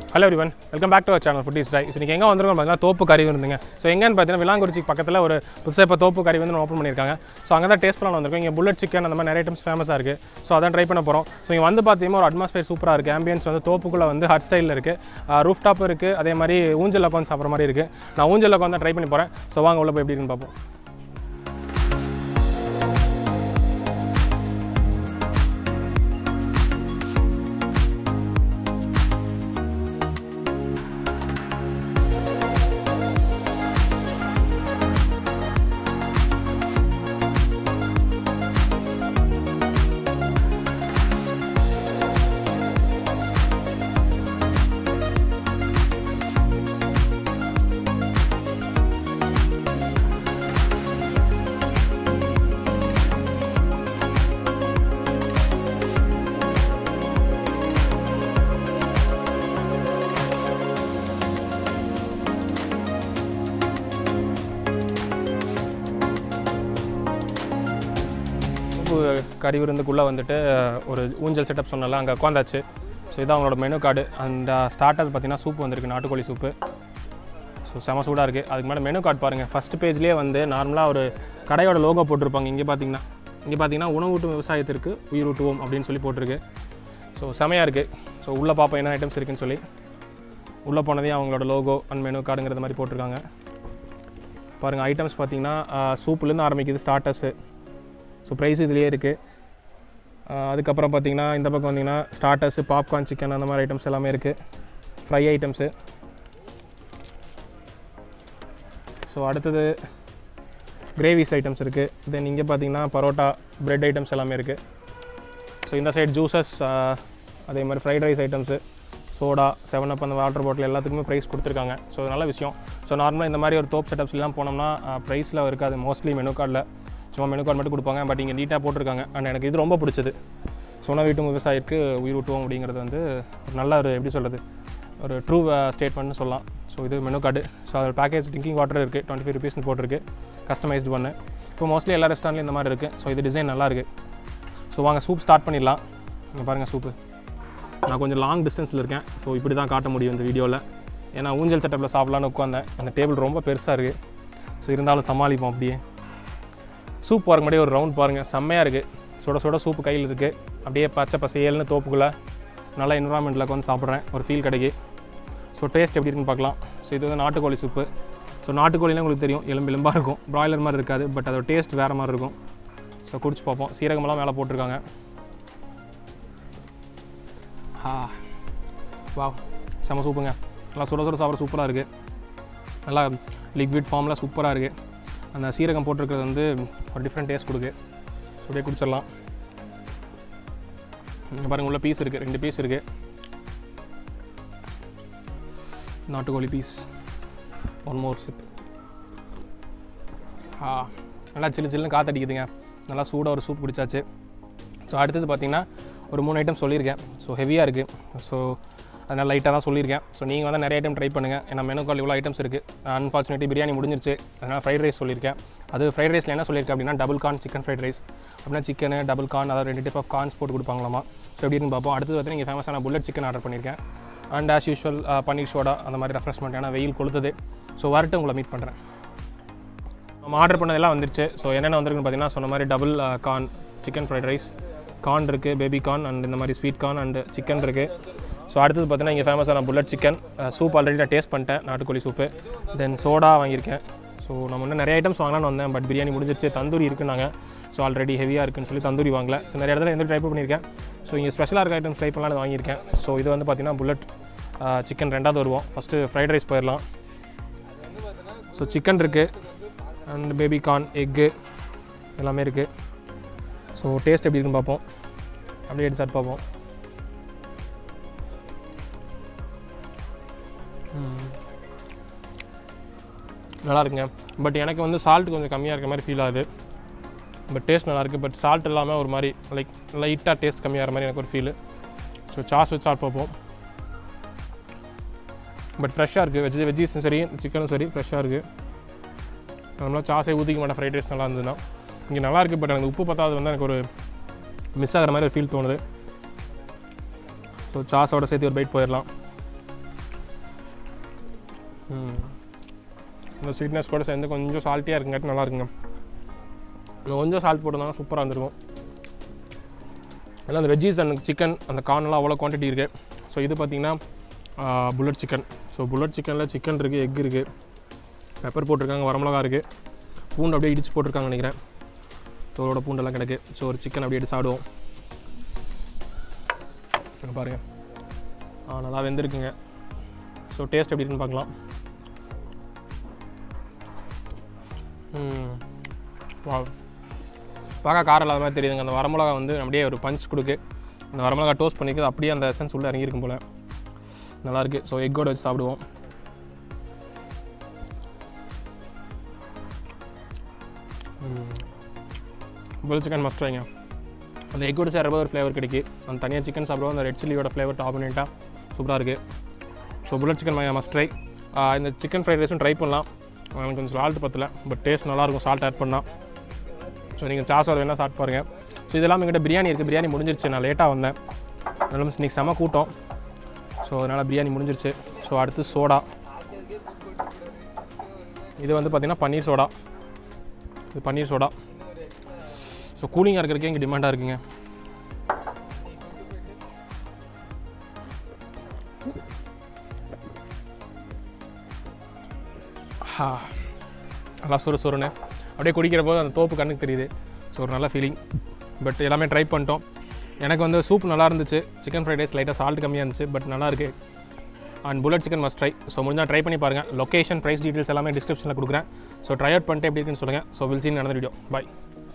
Hello everyone welcome back to our channel food is try இன்றைக்கி எங்கே வந்திருக்கோம் பார்த்தீங்கன்னா தோப்பு கறி இருந்துங்க ஸோ எங்கன்னு பார்த்தீங்கன்னா விலாங்குறிச்சி பக்கத்தில் ஒரு புதுசாக இப்போ தோப்பு கறி வந்து ஓப்பன் பண்ணியிருக்காங்க ஸோ அங்கே தான் டேஸ்ட் பண்ண வந்திருக்கோம் இங்கே புல்லட் சிக்கன் அந்த மாதிரி நிறைய ஐட்டம்ஸ் ஃபேமஸாக இருக்குது ஸோ அதான் ட்ரை பண்ண போகிறோம் ஸோ இங்கே வந்து பார்த்தீங்கன்னா ஒரு அட்மாஸ்பியர் சூப்பராக இருக்குது ஆம்பியன்ஸ் வந்து தோப்புக்குள்ளே வந்து ஹட் ஸ்டைலில் இருக்குது ரூஃப் டாப் இருக்குது அதே மாதிரி ஊஞ்சல் உட்காந்து சாப்பிட்ற மாதிரி இருக்குது நான் ஊஞ்சல் உட்காந்து ட்ரை பண்ணி போகிறேன் ஸோ வாங்க உள்ள போய் எப்படி இருக்குன்னு பார்ப்போம் உப்பு கறி விருந்துக்குள்ளே வந்துட்டு ஒரு ஊஞ்சல் செட்டப் சொன்னல அங்கே உட்காந்தாச்சு ஸோ இதான் அவங்களோட மெனு கார்டு அந்த ஸ்டார்டர் பார்த்தீங்கன்னா சூப் வந்திருக்கு நாட்டுக்கோழி சூப்பு ஸோ செம சூடாக இருக்குது அதுக்கு மேலே மெனு கார்டு பாருங்கள் ஃபஸ்ட் பேஜ்லேயே வந்து நார்மலாக ஒரு கடையோட லோகோ போட்டிருப்பாங்க இங்கே பார்த்தீங்கன்னா இங்கே பார்த்தீங்கன்னா உணவூட்டும் விவசாயத்திற்கு உயிரூட்டுவோம் அப்படின்னு சொல்லி போட்டிருக்கு ஸோ செமையாக இருக்குது ஸோ உள்ளே பார்ப்போம் என்ன ஐட்டம்ஸ் இருக்குன்னு சொல்லி உள்ளே போனதையும் அவங்களோட லோகோ அண்ட் மெனு கார்டுங்கிறது மாதிரி போட்டிருக்காங்க பாருங்கள் ஐட்டம்ஸ் பார்த்தீங்கன்னா சூப்புலேருந்து ஆரம்பிக்குது ஸ்டார்டர்ஸு ஸோ ப்ரைஸ் இதுலேயே இருக்குது அதுக்கப்புறம் பார்த்தீங்கன்னா இந்த பக்கம் வந்தீங்கன்னா ஸ்டார்டர்ஸு பாப்கார்ன் சிக்கன் அந்த மாதிரி ஐட்டம்ஸ் எல்லாமே இருக்குது ஃப்ரை ஐட்டம்ஸு ஸோ அடுத்தது கிரேவிஸ் ஐட்டம்ஸ் இருக்குது தென் இங்கே பார்த்தீங்கன்னா பரோட்டா பிரெட் ஐட்டம்ஸ் எல்லாமே இருக்குது ஸோ இந்த சைடு ஜூஸஸ் அதே மாதிரி fried rice items soda seven up அந்த வாட்டர் பாட்டில் எல்லாத்துக்குமே ப்ரைஸ் கொடுத்துருக்காங்க ஸோ அது நல்ல விஷயம் ஸோ நார்மலாக இந்த மாதிரி ஒரு தோப் செட்டப்ஸ்லாம் போனோம்னா ப்ரைஸில் இருக்காது மோஸ்ட்லி மெனு கார்டில் சும்மா மெனு கார்டு மட்டும் கொடுப்பாங்க பட் இங்கே நீட்டாக போட்டிருக்காங்க அண்ட் எனக்கு இது ரொம்ப பிடிச்சது சொன்ன வீட்டும் விவசாயிக்கு உயிர் ஊட்டுவோம் அப்படிங்கிறது வந்து ஒரு நல்ல ஒரு எப்படி சொல்கிறது ஒரு ட்ரூ ஸ்டேட்மெண்ட்னு சொல்லலாம் ஸோ இது மெனு கார்டு ஸோ அதோட பேக்கேஜ் ட்ரிங்கிங் வாட்டர் இருக்குது டுவெண்ட்டி ஃபைவ் ருபீஸ்னு போட்டிருக்கு கஸ்டமைஸ்டு பண்ணு இப்போ மோஸ்ட்லி எல்லா ரெஸ்டாரண்ட்லையும் இந்த மாதிரி இருக்குது ஸோ இது டிசைன் நல்லா இருக்குது ஸோ வாங்க சூப் ஸ்டார்ட் பண்ணிடலாம் இங்கே பாருங்கள் சூப்பு நான் கொஞ்சம் லாங் டிஸ்டன்ஸில் இருக்கேன் ஸோ இப்படி தான் காட்ட முடியும் இந்த வீடியோவில் ஏன்னா ஊஞ்சல் செட்டப்பில் சாப்பிட்லான்னு உட்காந்தேன் அந்த டேபிள் ரொம்ப பெருசாக இருக்குது ஸோ இருந்தாலும் சமாளிப்போம் அப்படியே சூப் பாருங்க முன்னாடி ஒரு ரவுண்ட் பாருங்கள் செம்மையாக இருக்குது சுட சுட சூப்பு கையில் இருக்குது அப்படியே பச்சை பசையல்னு தோப்புக்குள்ளே நல்லா என்வரான்மெண்ட்டில் உட்காந்து சாப்பிட்றேன் ஒரு ஃபீல் கிடைக்கு ஸோ டேஸ்ட் எப்படி இருக்குன்னு பார்க்கலாம் ஸோ இது வந்து நாட்டுக்கோழி சூப்பு ஸோ நாட்டுக்கோழிலாம் உங்களுக்கு தெரியும் எலும்பு எலும்பாக இருக்கும் ப்ராய்லர் மாதிரி இருக்காது பட் அதோட டேஸ்ட் வேறு மாதிரி இருக்கும் ஸோ குடிச்சு பார்ப்போம் சீரகமெல்லாம் மேலே போட்டிருக்காங்க ஆ வா செம சூப்புங்க நல்லா சுட சுட சாப்பிட்ற சூப்பராக இருக்குது நல்லா லிக்விட் ஃபார்மில் சூப்பராக இருக்குது அந்த சீரகம் போட்டிருக்கிறது வந்து ஒரு டிஃப்ரெண்ட் டேஸ்ட் கொடுக்கு ஸோ அப்படியே குடிச்சிடலாம் இங்கே பாருங்கள் உள்ள பீஸ் இருக்குது ரெண்டு பீஸ் இருக்குது நாட்டுக்கோழி பீஸ் ஒன் மோர் சிப் ஆ நல்லா சில்லு சில்லுன்னு காற்றடிக்குதுங்க நல்லா சூடாக ஒரு சூப் குடிச்சாச்சு ஸோ அடுத்தது பார்த்திங்கன்னா ஒரு மூணு ஐட்டம் சொல்லியிருக்கேன் ஸோ ஹெவியாக இருக்குது ஸோ அதனால் லைட்டாக தான் சொல்லியிருக்கேன் ஸோ நீங்கள் வந்து நிறைய ஐட்டம் ட்ரை பண்ணுங்கள் ஏன்னா மெனு கால் இவ்வளோ ஐட்டம்ஸ் இருக்குது அன்ஃபார்ச்சுனேட்லி பிரியாணி முடிஞ்சிருச்சு அதனால் ஃப்ரைட் ரைஸ் சொல்லியிருக்கேன் அது ஃப்ரைட் ரைஸில் என்ன சொல்லியிருக்கேன் அப்படின்னா double corn chicken fried rice அப்படின்னா சிக்கனு டபுள் கார்ன் அதாவது ரெண்டு டைப் ஆஃப் கார்ன்ஸ் போட்டு கொடுப்பாங்களாமா ஸோ எப்படின்னு பார்ப்போம் அடுத்தது பார்த்தீங்கன்னா இங்கே ஃபேமஸான புல்லட் சிக்கன் ஆர்டர் பண்ணியிருக்கேன் and as usual paneer soda அந்த மாதிரி ரெஃப்ரெஷ்மெண்ட் ஏன்னா வெயில் கொளுத்துது ஸோ வரட்டு உங்களை மீட் பண்ணுறேன் நம்ம ஆர்டர் பண்ணதெல்லாம் வந்துருச்சு ஸோ என்னென்ன வந்திருக்குன்னு பார்த்தீங்கன்னா சொன்ன மாதிரி double corn chicken fried rice corn இருக்குது பேபி கார்ன் அண்ட் இந்த மாதிரி ஸ்வீட் கார்ன் அண்ட் சிக்கன் இருக்குது ஸோ அடுத்தது பார்த்தீங்கன்னா இங்கே ஃபேமஸான புல்லட் சிக்கன் சூப் ஆல்ரெடி நான் டேஸ்ட் பண்ணிட்டேன் நாட்டுக்கோழி சூப்பு தென் சோடா வாங்கியிருக்கேன் ஸோ நம்ம இன்னும் நிறைய ஐட்டம்ஸ் வாங்கலாம்னு வந்தேன் பட் பிரியாணி முடிஞ்சிருச்சு தந்தூரி இருக்குன்னாங்க ஸோ ஆல்ரெடி ஹெவியாக இருக்குன்னு சொல்லி தந்தூரி வாங்கல ஸோ நிறைய இடத்துல எந்த ட்ரை பண்ணியிருக்கேன் ஸோ இங்கே ஸ்பெஷலாக இருக்க ஐட்டம்ஸ் ட்ரை பண்ணலாம்னு வாங்கியிருக்கேன் ஸோ இது வந்து பார்த்தீங்கன்னா புல்லட் சிக்கன் ரெண்டாவது வருவோம் ஃபஸ்ட்டு ஃப்ரைட் ரைஸ் போயிடலாம் ஸோ சிக்கன் இருக்குது அண்ட் பேபி கார்ன் எக்கு எல்லாமே இருக்குது ஸோ டேஸ்ட் எப்படி இருக்குன்னு பார்ப்போம் அப்படியே எடுத்து சாப்பிட்டு பார்ப்போம் ம். நல்லா இருக்குங்க பட் எனக்கு வந்து சால்ட் கொஞ்சம் கம்மியாக இருக்க மாதிரி ஃபீல் ஆகுது பட் டேஸ்ட் நல்லாயிருக்கு பட் சால்ட் இல்லாமல் ஒரு மாதிரி லைக் லைட்டாக டேஸ்ட் கம்மியாகிற மாதிரி எனக்கு ஒரு ஃபீலு ஸோ சாஸ் வச்சு சாப்பிட்டு பார்ப்போம் பட் ஃப்ரெஷ்ஷாக இருக்குது வெஜ் வெஜ்ஜீஸும் சரி சிக்கனும் சரி ஃப்ரெஷ்ஷாக இருக்குது நம்மளாம் சாஸை ஊற்றிக்க மாட்டேன் ஃப்ரைட் ரைஸ் நல்லா இருந்ததுன்னா இங்கே நல்லா இருக்குது பட் எனக்கு உப்பு பத்தாது வந்து எனக்கு ஒரு மிஸ் ஆகிற மாதிரி ஒரு ஃபீல் தோணுது ஸோ சாஸோட சேர்த்து ஒரு பைட் போயிடலாம் ம். இந்த ஸ்வீட்னஸ் கூட சேர்ந்து கொஞ்சம் சால்ட்டியாக இருக்குங்காட்டி நல்லா இருக்குங்க இன்னும் கொஞ்சம் சால்ட் போட்டிருந்தாங்க சூப்பராக இருந்திருக்கும் எல்லாம் அந்த வெஜ்ஜீஸ் அண்ட் சிக்கன் அந்த கார்னெலாம் அவ்வளோ குவான்டிட்டி இருக்குது ஸோ இது பார்த்தீங்கன்னா புல்லட் சிக்கன் ஸோ புல்லட் சிக்கனில் சிக்கன் இருக்குது எக் இருக்குது பெப்பர் போட்டிருக்காங்க வரமிளகா இருக்குது பூண்டு அப்படியே இடிச்சு போட்டிருக்காங்க நினைக்கிறேன் தோலோட பூண்டெல்லாம் கிடக்கு ஸோ ஒரு சிக்கன் அப்படியே எடுத்து சாப்பிடுவோம் இங்க பாருங்க ஆ நல்லா வெந்திருக்குங்க ஸோ டேஸ்ட் எப்படி இருக்குன்னு பார்க்கலாம் ம் வா பார்க்க காரம் இல்லாத மாதிரி தெரியுதுங்க அந்த வரமிளகா வந்து அப்படியே ஒரு பஞ்ச் கொடுக்கு அந்த வரமிளகா டோஸ்ட் பண்ணிக்கிறது அப்படியே அந்த எசன்ஸ் உள்ளே இறங்கியிருக்கும் போல் நல்லாயிருக்கு ஸோ எக்கோட வச்சு சாப்பிடுவோம் புல் சிக்கன் மஸ்ட் வைங்க அந்த எக்கோடு சேர்றப்போ ஒரு ஃப்ளேவர் கிடைக்கு அந்த தனியாக சிக்கன் சாப்பிடுவோம் அந்த ரெட் சில்லியோட ஃப்ளேவர் டாமினேட்டாக சூப்பராக இருக்குது so bullet chicken must try இந்த சிக்கன் ஃப்ரைட் ரைஸும் ட்ரை பண்ணலாம் எனக்கு கொஞ்சம் சால்ட் பத்தல பட் டேஸ்ட் நல்லாயிருக்கும் சால்ட் ஆட் பண்ணால் ஸோ நீங்கள் சாஸ் வேணால் சாப்பிட்டு பாருங்கள் ஸோ இதெல்லாம் எங்கிட்ட பிரியாணி இருக்குது பிரியாணி முடிஞ்சிருச்சு நான் லேட்டாக வந்தேன் அதனால இன்னைக்கு செம கூட்டம் ஸோ அதனால் பிரியாணி முடிஞ்சிருச்சு ஸோ அடுத்து சோடா இது வந்து பார்த்திங்கன்னா பன்னீர் சோடா இது பன்னீர் சோடா ஸோ கூலிங்காக இருக்கிறதுக்கே இங்கே டிமாண்டாக இருக்குங்க ஆ, நல்லா சுறு சுருன்னு அப்படியே குடிக்கிற போது அந்த தோப்பு கண்ணுக்கு தெரியுது ஸோ ஒரு நல்ல ஃபீலிங் பட் எல்லாமே ட்ரை பண்ணிட்டோம் எனக்கு வந்து சூப் நல்லா இருந்துச்சு சிக்கன் ஃப்ரைட் ரைஸ் லைட்டாக சால்ட் கம்மியாக இருந்துச்சு பட் நல்லா இருக்கு and bullet chicken must try so முடிஞ்சால் ட்ரை பண்ணி பாருங்கள் லொக்கேஷன் ப்ரைஸ் டீட்டெயில்ஸ் எல்லாமே டிஸ்கிரிப்ஷனில் கொடுக்குறேன் ஸோ ட்ரை அவுட் பண்ணிட்டு எப்படி இருக்குன்னு சொல்லுங்கள் ஸோ வில் சீன் நடந்த வீடியோ பாய்